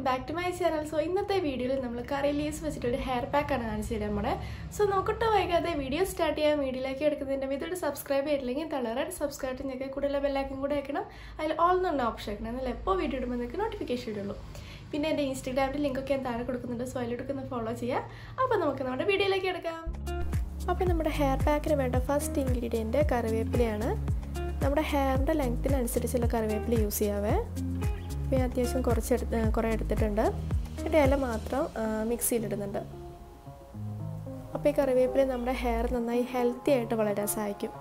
back to my channel so ഇന്നത്തെ വീഡിയോയിൽ നമ്മൾ കറി ലീവ്സ് വെച്ചിട്ടൊരു ഹെയർ പാക്കാണ് കാണിച്ചു തരാം നമ്മുടെ സോ നോക്കട്ടെ വൈകാതെ വീഡിയോ സ്റ്റാർട്ട് ചെയ്യാൻ വീഡിയോയിലേക്ക് എടുക്കുന്നതിൻ്റെ ഇതൊരു സബ്സ്ക്രൈബ് ചെയ്തില്ലെങ്കിൽ തളരാൻ സബ്സ്ക്രൈബ് ചെയ്യുന്നൊക്കെ കൂടുതൽ ബെല്ലാക്കും കൂടെ വെക്കണം അതിൽ ഓൾ എന്നുള്ള ഓപ്ഷൻ വെക്കണം എന്നാൽ എപ്പോൾ വീഡിയോ ഇടുമ്പോൾ നിങ്ങൾക്ക് നോട്ടിഫിക്കേഷൻ ഇടുള്ളൂ പിന്നെ എൻ്റെ ഇൻസ്റ്റാഗ്രാമിൽ ലിങ്കൊക്കെ ഞാൻ താഴെ കൊടുക്കുന്നുണ്ട് സോ അതിലെടുക്കുന്ന ഫോളോ ചെയ്യുക അപ്പോൾ നമുക്ക് നമ്മുടെ വീഡിയോയിലേക്ക് എടുക്കാം അപ്പോൾ നമ്മുടെ ഹെയർ പാക്കിന് വേണ്ട ഫസ്റ്റ് ഇൻഗ്രീഡിയൻറ്റ് കറിവേപ്പിലയാണ് നമ്മുടെ ഹെയറിൻ്റെ ലെങ്ത്തിനനുസരിച്ചുള്ള കറിവേപ്പില യൂസ് ചെയ്യാവേ അപ്പോൾ ഞാൻ അത്യാവശ്യം കുറച്ച് എടുത്ത് കുറേ എടുത്തിട്ടുണ്ട് എൻ്റെ ഇല മാത്രം മിക്സിയിലിടുന്നുണ്ട് അപ്പോൾ ഈ കറിവേപ്പില നമ്മുടെ ഹെയർ നന്നായി ഹെൽത്തി ആയിട്ട് വളരാൻ സഹായിക്കും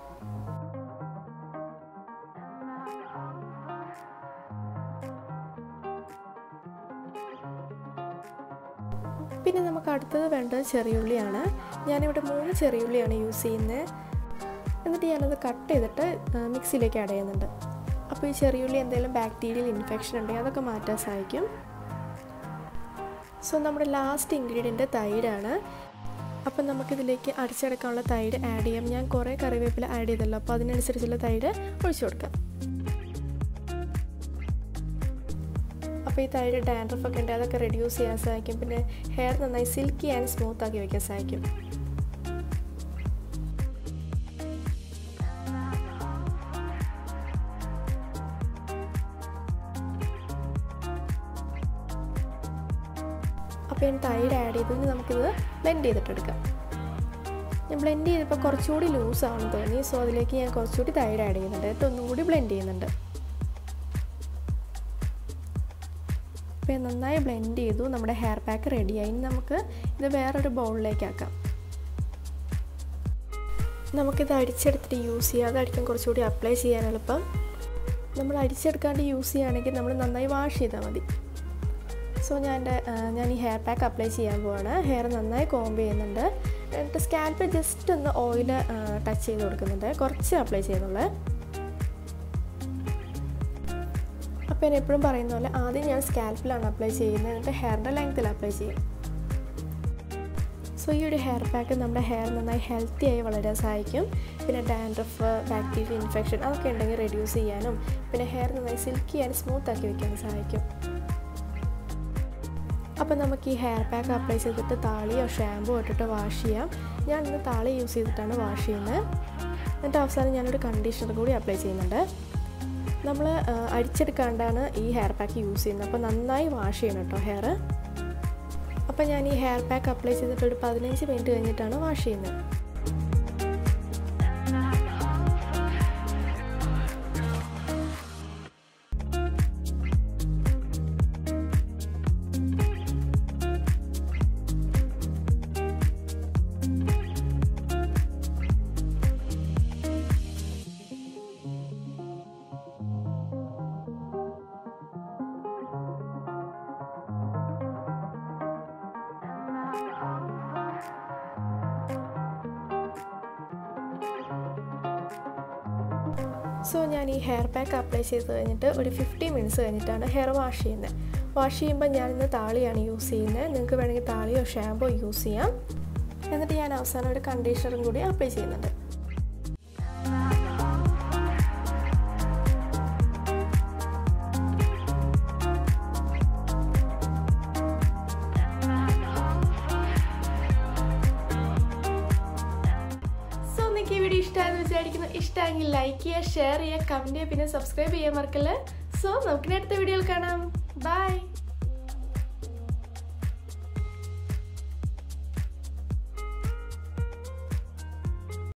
പിന്നെ നമുക്ക് അടുത്തത് വേണ്ടത് ചെറിയുള്ളിയാണ് ഞാനിവിടെ മൂന്ന് ചെറിയുള്ളിയാണ് യൂസ് ചെയ്യുന്നത് എന്നിട്ട് ഞാനത് കട്ട് ചെയ്തിട്ട് മിക്സിയിലേക്ക് ആഡ് ചെയ്യുന്നുണ്ട് അപ്പോൾ ഈ ചെറിയുള്ളി എന്തെങ്കിലും ബാക്ടീരിയൽ ഇൻഫെക്ഷൻ ഉണ്ടെങ്കിൽ അതൊക്കെ മാറ്റാൻ സഹായിക്കും സോ നമ്മുടെ ലാസ്റ്റ് ഇൻഗ്രീഡിയൻറ്റ് തൈരാണ് അപ്പം നമുക്കിതിലേക്ക് അടിച്ചെടുക്കാനുള്ള തൈര് ആഡ് ചെയ്യാം ഞാൻ കുറേ കറിവേപ്പില ആഡ് ചെയ്തല്ലോ അപ്പോൾ അതിനനുസരിച്ചുള്ള തൈര് ഒഴിച്ചു കൊടുക്കാം അപ്പോൾ ഈ തൈര് ഡാൻഡ്രഫ് ഒക്കെ ഉണ്ട് അതൊക്കെ റെഡ്യൂസ് ചെയ്യാൻ സഹായിക്കും പിന്നെ ഹെയർ നന്നായി സിൽക്കി ആൻഡ് സ്മൂത്ത് ആക്കി വയ്ക്കാൻ സഹായിക്കും അപ്പോൾ ഞാൻ തൈര് ആഡ് ചെയ്തിട്ട് നമുക്കിത് ബ്ലെൻഡ് ചെയ്തിട്ടെടുക്കാം ഞാൻ ബ്ലെൻഡ് ചെയ്തപ്പോൾ കുറച്ചുകൂടി ലൂസ് ആണെന്ന് തോന്നി സോ അതിലേക്ക് ഞാൻ കുറച്ചുകൂടി തൈര് ആഡ് ചെയ്യുന്നുണ്ട് എന്നിട്ട് ഒന്നും കൂടി ബ്ലെൻഡ് ചെയ്യുന്നുണ്ട് അപ്പോൾ ഞാൻ നന്നായി ബ്ലെൻഡ് ചെയ്തു നമ്മുടെ ഹെയർ പാക്ക് റെഡിയായി ഇനി നമുക്ക് ഇത് വേറൊരു ബൗളിലേക്ക് ആക്കാം നമുക്കിത് അടിച്ചെടുത്തിട്ട് യൂസ് ചെയ്യാം അതടിക്കാൻ കുറച്ചുകൂടി അപ്ലൈ ചെയ്യാൻ എളുപ്പം നമ്മൾ അടിച്ചെടുക്കാണ്ട് യൂസ് ചെയ്യുകയാണെങ്കിൽ നമ്മൾ നന്നായി വാഷ് ചെയ്താൽ മതി സോ ഞാൻ എൻ്റെ ഞാൻ ഈ ഹെയർ പാക്ക് അപ്ലൈ ചെയ്യാൻ പോവാണ് ഹെയർ നന്നായി കോംബ് ചെയ്യുന്നുണ്ട് എന്നിട്ട് സ്കാൽപ്പിൽ ജസ്റ്റ് ഒന്ന് ഓയിൽ ടച്ച് ചെയ്ത് കൊടുക്കുന്നുണ്ട് കുറച്ച് അപ്ലൈ ചെയ്യുന്നുള്ളൂ അപ്പോൾ ഞാൻ എപ്പോഴും പറയുന്ന പോലെ ആദ്യം ഞാൻ സ്കാൽപ്പിലാണ് അപ്ലൈ ചെയ്യുന്നത് എന്നിട്ട് ഹെയറിൻ്റെ ലെങ്ത്തിൽ അപ്ലൈ ചെയ്യും സോ ഈ ഒരു ഹെയർ പാക്ക് നമ്മുടെ ഹെയർ നന്നായി ഹെൽത്തി ആയി വളരാൻ സഹായിക്കും പിന്നെ ഡാൻഡ്രഫ് ബാക്ടീരിയ ഇൻഫെക്ഷൻ അതൊക്കെ ഉണ്ടെങ്കിൽ റെഡ്യൂസ് ചെയ്യാനും പിന്നെ ഹെയർ നന്നായി സിൽക്കി ആൻഡ് സ്മൂത്ത് ആക്കി വയ്ക്കാനും സഹായിക്കും അപ്പോൾ നമുക്ക് ഈ ഹെയർ പാക്ക് അപ്ലൈ ചെയ്തിട്ട് താളിയോ ഷാമ്പോ ഇട്ടിട്ട് വാഷ് ചെയ്യാം ഞാൻ ഇന്ന് താളി യൂസ് ചെയ്തിട്ടാണ് വാഷ് ചെയ്യുന്നത് എന്നിട്ട് അവസാനം ഞാനൊരു കണ്ടീഷണർ കൂടി അപ്ലൈ ചെയ്യുന്നുണ്ട് നമ്മൾ അടിച്ചെടുക്കാണ്ടാണ് ഈ ഹെയർ പാക്ക് യൂസ് ചെയ്യുന്നത് അപ്പോൾ നന്നായി വാഷ് ചെയ്യണം കേട്ടോ ഹെയർ അപ്പോൾ ഞാൻ ഈ ഹെയർ പാക്ക് അപ്ലൈ ചെയ്തിട്ട് ഒരു പതിനഞ്ച് മിനിറ്റ് കഴിഞ്ഞിട്ടാണ് വാഷ് ചെയ്യുന്നത് സോ ഞാൻ ഈ ഹെയർ പാക്ക് അപ്ലൈ ചെയ്ത് കഴിഞ്ഞിട്ട് ഒരു ഫിഫ്റ്റി മിനിറ്റ്സ് കഴിഞ്ഞിട്ടാണ് ഹെയർ വാഷ് ചെയ്യുന്നത് വാഷ് ചെയ്യുമ്പോൾ ഞാനിന്ന് താളിയാണ് യൂസ് ചെയ്യുന്നത് നിങ്ങൾക്ക് വേണമെങ്കിൽ താളിയോ ഷാമ്പോ യൂസ് ചെയ്യാം എന്നിട്ട് ഞാൻ അവസാനം ഒരു കണ്ടീഷണറും കൂടി അപ്ലൈ ചെയ്യുന്നുണ്ട് സോ നിങ്ങൾക്ക് ഈ വീഡിയോ ഇഷ്ടമായെന്ന് വിചാരിക്കുന്നു ഇഷ്ടമെങ്കിൽ ലൈക്ക് ചെയ്യുക ഷെയർ ചെയ്യുക കമൻറ്റ് ചെയ്യുക പിന്നെ സബ്സ്ക്രൈബ് ചെയ്യാൻ മറക്കല്ലേ സോ നമുക്ക് അടുത്ത വീഡിയോയിൽ കാണാം ബൈ